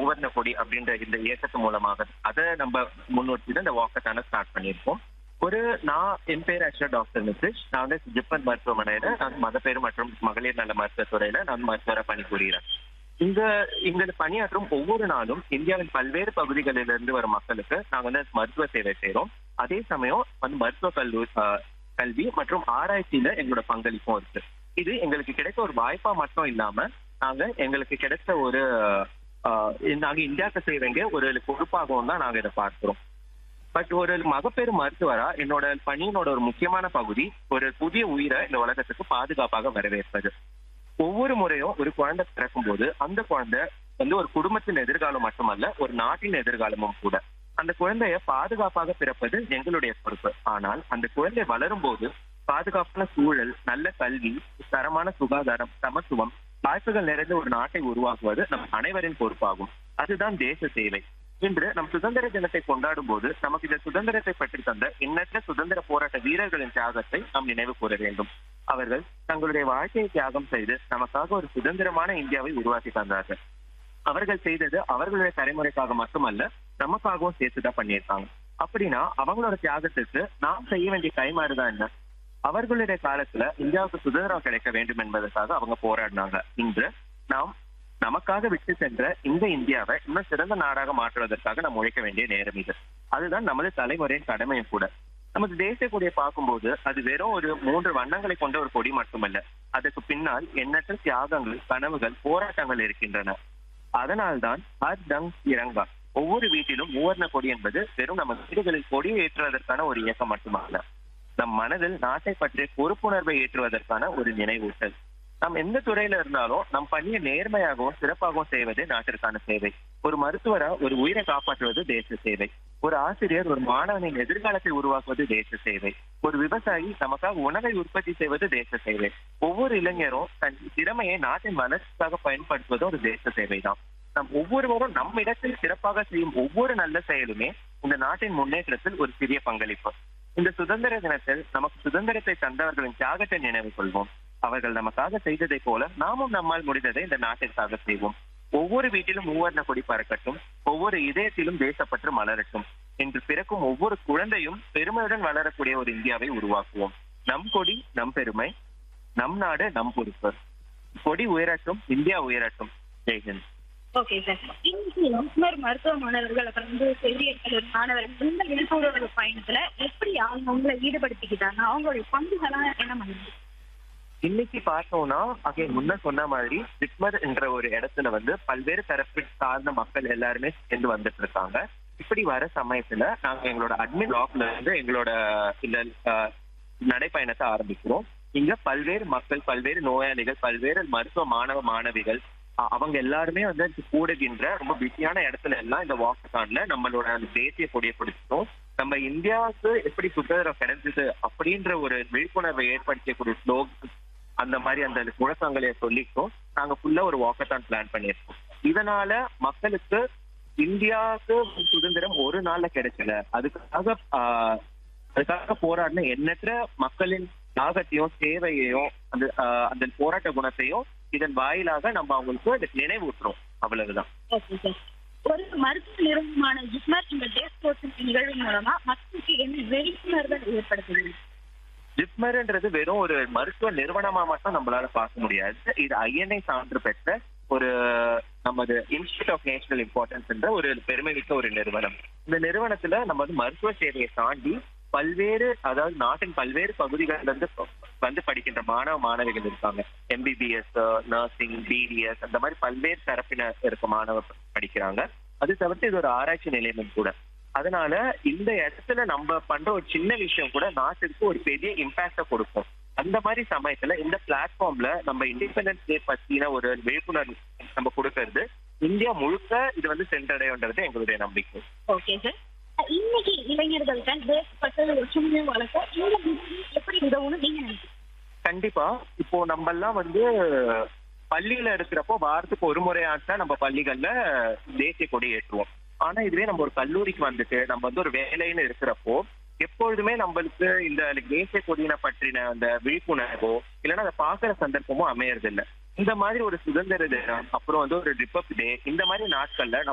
மூவர்ண கொடி அப்படின்ற இந்த இயக்கத்து மூலமாக அதை நம்ம முன்னோக்கி தான் இந்த வாக்கத்தான ஸ்டார்ட் பண்ணியிருக்கோம் ஒரு நான் என் பேர் ஆக்சுவலா டாக்டர் நிதிஷ் நான் வந்து ஜிப்மன் மருத்துவமனையில நான் மகப்பேறு மற்றும் மகளிர் நல மருத்துவத்துறையில நான் மருத்துவரை பணிபுரிகிறேன் இங்க இங்க பணியாற்றும் ஒவ்வொரு நாளும் இந்தியாவின் பல்வேறு பகுதிகளிலிருந்து வரும் மக்களுக்கு நாங்க வந்து மருத்துவ சேவை செய்றோம் அதே சமயம் வந்து மருத்துவ கல்லூரி ஆஹ், கல்வி மற்றும் ஆராய்ச்சியில எங்களோட பங்களிப்பும் இருக்கு இது எங்களுக்கு கிடைத்த ஒரு வாய்ப்பா மட்டும் இல்லாம நாங்க எங்களுக்கு கிடைத்த ஒரு ஆஹ், நாங்க இந்தியாவுக்கு செய்ய வேண்டிய ஒரு பொறுப்பாகவும் தான் நாங்க இதை பார்க்கிறோம் பட் ஒரு மகப்பேறு மருத்துவரா என்னோட பணியினோட ஒரு முக்கியமான பகுதி ஒரு புதிய உயிரை இந்த உலகத்துக்கு பாதுகாப்பாக வரவேற்பது ஒவ்வொரு முறையும் ஒரு குழந்தை பிறக்கும் போது அந்த குழந்தை வந்து ஒரு குடும்பத்தின் எதிர்காலம் மட்டுமல்ல ஒரு நாட்டின் எதிர்காலமும் கூட அந்த குழந்தைய பாதுகாப்பாக பிறப்பது எங்களுடைய பொறுப்பு ஆனால் அந்த குழந்தை வளரும் போது பாதுகாப்பான சூழல் நல்ல கல்வி தரமான சுகாதாரம் சமத்துவம் வாய்ப்புகள் நிறைந்த ஒரு நாட்டை உருவாக்குவது நம் அனைவரின் பொறுப்பாகும் அதுதான் தேச சேவை இன்று நம் சுதந்திர தினத்தை கொண்டாடும் போது நமக்கு இந்த சுதந்திரத்தை பற்றி தந்த எண்ணற்ற சுதந்திர போராட்ட வீரர்களின் தியாகத்தை நாம் நினைவு கூற வேண்டும் அவர்கள் தங்களுடைய வாழ்க்கையை தியாகம் செய்து நமக்காக ஒரு சுதந்திரமான இந்தியாவை உருவாக்கி தந்தார்கள் அவர்கள் செய்தது அவர்களுடைய தலைமுறைக்காக மட்டுமல்ல நமக்காகவும் சேர்த்துதான் பண்ணியிருக்காங்க அப்படின்னா அவங்களோட தியாகத்துக்கு நாம் செய்ய வேண்டிய கைமாறுதான் என்ன அவர்களுடைய காலத்துல இந்தியாவுக்கு சுதந்திரம் கிடைக்க வேண்டும் என்பதற்காக அவங்க போராடினாங்க இன்று நாம் நமக்காக விட்டு சென்ற இந்த இந்தியாவை இன்னும் சிறந்த நாடாக மாற்றுவதற்காக நாம் உழைக்க வேண்டிய நேரம் இது அதுதான் நமது தலைமுறையின் கடமையும் கூட நமது தேசிய கொடியை பார்க்கும்போது அது வெறும் ஒரு மூன்று வண்ணங்களை கொண்ட ஒரு கொடி மட்டுமல்ல அதற்கு பின்னால் எண்ணற்ற தியாகங்கள் கனவுகள் போராட்டங்கள் இருக்கின்றன அதனால்தான் ஹர் தங் இரங்கா ஒவ்வொரு வீட்டிலும் மூவர்ண கொடி என்பது வெறும் நம்ம வீடுகளில் கொடி ஏற்றுவதற்கான ஒரு இயக்கம் மட்டுமல்ல நம் மனதில் நாட்டை பற்றிய பொறுப்புணர்வை ஏற்றுவதற்கான ஒரு நினைவூட்டல் நாம் எந்த துறையில இருந்தாலும் நம் பணியை நேர்மையாகவும் சிறப்பாகவும் செய்வதே நாட்டிற்கான சேவை ஒரு மருத்துவரா ஒரு உயிரை காப்பாற்றுவது தேச சேவை ஒரு ஆசிரியர் ஒரு மாணவனின் எதிர்காலத்தை உருவாக்குவது தேச சேவை ஒரு விவசாயி நமக்காக உணவை உற்பத்தி செய்வது தேச சேவை ஒவ்வொரு இளைஞரும் தன் திறமையை நாட்டின் வளர்ச்சிக்காக பயன்படுத்துவது ஒரு தேச சேவை தான் நம் ஒவ்வொருவரும் நம் இடத்தில் சிறப்பாக செய்யும் ஒவ்வொரு நல்ல செயலுமே இந்த நாட்டின் முன்னேற்றத்தில் ஒரு சிறிய பங்களிப்பு இந்த சுதந்திர தினத்தில் நமக்கு சுதந்திரத்தை தந்தவர்களின் தியாகத்தை நினைவு கொள்வோம் அவர்கள் நமக்காக செய்ததை போல நாமும் நம்மால் முடிந்ததை இந்த நாட்டிற்காக செய்வோம் ஒவ்வொரு வீட்டிலும் மூவர்ண கொடி பறக்கட்டும் ஒவ்வொரு இதயத்திலும் தேசப்பற்று மலரட்டும் என்று பிறக்கும் ஒவ்வொரு குழந்தையும் பெருமையுடன் வளரக்கூடிய ஒரு இந்தியாவை உருவாக்குவோம் நம் கொடி நம் பெருமை நம் நாடு நம் பொறுப்பு கொடி உயரட்டும் இந்தியா உயரட்டும் ஜெய்ஹிந்த் ஓகே சார் இன்னைக்கு டாக்டர் மருத்துவ மாணவர்கள் அப்புறம் வந்து செவிலியர்கள் மாணவர்கள் இந்த விழிப்புணர்வு பயணத்துல எப்படி அவங்க அவங்களை ஈடுபடுத்திக்கிட்டாங்க அவங்களுடைய பங்குகளாம் என்ன பண்ணுது இன்னைக்கு பார்த்தோம்னா அங்கே முன்ன சொன்ன மாதிரி ஜிப்மர் என்ற ஒரு இடத்துல வந்து பல்வேறு தரப்பு சார்ந்த மக்கள் எல்லாருமே சேர்ந்து வந்துட்டு இருக்காங்க இப்படி வர சமயத்துல நாங்க எங்களோட அட்மின் பிளாக்ல இருந்து எங்களோட இந்த அஹ், நடைப்பயணத்தை ஆரம்பிக்கிறோம் இங்க பல்வேறு மக்கள் பல்வேறு நோயாளிகள் பல்வேறு மருத்துவ மாணவ மாணவிகள் அ- அவங்க எல்லாருமே வந்து அதுக்கு கூடுகின்ற ரொம்ப பிஸியான இடத்துல எல்லாம் இந்த வாக்கத்தான்ல நம்மளோட அந்த தேசிய கொடியை பிடிச்சிட்டோம் நம்ம இந்தியாவுக்கு எப்படி சுதந்திரம் கிடைச்சது அப்படின்ற ஒரு விழிப்புணர்வை ஏற்படுத்தக்கூடிய ஸ்லோக் அந்த மாதிரி அந்த முழக்கங்களை சொல்லிட்டோம் நாங்க ஃபுல்லா ஒரு வாக்கத்தான் பிளான் பண்ணியிருக்கோம் இதனால மக்களுக்கு இந்தியாவுக்கு சுதந்திரம் ஒரு நாள்ல கிடைக்கல அதுக்காக ஆஹ், அதுக்காக போராடின எண்ணற்ற மக்களின் தியாகத்தையும் சேவையையும் அந்த ஆஹ், அந்த போராட்ட குணத்தையும் இதன் வாயிலாக நம்ம அவங்களுக்கு அதை நினைவூட்டுறோம் அவ்வளவுதான் ஓகே சார் ஒரு மருத்துவ நிறுவனமான ஜிப்மர் இந்த தேச நிகழ்வு மூலமா மக்களுக்கு என்ன விழிப்புணர்வு ஏற்படுத்துது ஜிப்மர்ன்றது வெறும் ஒரு மருத்துவ நிறுவனமா மட்டும் நம்மளால பார்க்க முடியாது இது ஐஎன்ஐ சான்று பெற்ற ஒரு நமது இன்ஸ்டியூட் ஆஃப் நேஷனல் இம்பார்ட்டன்ஸ் என்ற ஒரு பெருமைமிக்க ஒரு நிறுவனம் இந்த நிறுவனத்துல நம்ம வந்து மருத்துவ சேவையை தாண்டி பல்வேறு அதாவது நாட்டின் பல்வேறு பகுதிகள்ல இருந்து வந்து படிக்கின்ற மாணவ மாணவிகள் இருக்காங்க எம்பிபிஎஸ் நர்சிங் பிடிஎஸ் அந்த மாதிரி பல்வேறு தரப்பினர் இருக்க மாணவர் படிக்கிறாங்க அது தவிர்த்து இது ஒரு ஆராய்ச்சி நிலையமும் கூட அதனால இந்த இடத்துல நம்ம பண்ற ஒரு சின்ன விஷயம் கூட நாட்டுக்கு ஒரு பெரிய இம்பாக்ட கொடுக்கும் அந்த மாதிரி சமயத்துல இந்த பிளாட்ஃபார்ம்ல நம்ம இண்டிபெண்டன்ஸ் டே பத்தின ஒரு விழிப்புணர்வு நம்ம கொடுக்கறது இந்தியா முழுக்க இது வந்து சென்றடையுன்றது எங்களுடைய நம்பிக்கை ஓகே சார் இன்னைக்கு இளைஞர்கள்ட்ட தேசப்பட்ட ஒற்றுமையை வளர்க்க இந்த நிகழ்வு எப்படி உதவும்னு நீங்க நினைக்கிறீங்க கண்டிப்பா இப்போ நம்ம எல்லாம் வந்து பள்ளியில இருக்கிறப்போ வாரத்துக்கு ஒரு முறையாச்சும் நம்ம பள்ளிகள்ல தேசிய கொடி ஏற்றுவோம் ஆனா இதுவே நம்ம ஒரு கல்லூரிக்கு வந்துட்டு நம்ம வந்து ஒரு வேலைன்னு இருக்கிறப்போ எப்பொழுதுமே நம்மளுக்கு இந்த தேசிய கொடியினை பற்றின அந்த விழிப்புணர்வோ இல்லைன்னா அதை பாக்குற சந்தர்ப்பமோ அமையறது இல்ல இந்த மாதிரி ஒரு சுதந்திர தினம் அப்புறம் வந்து ஒரு ரிப்பப்ளிக் டே இந்த மாதிரி நாட்கள்ல நம்ம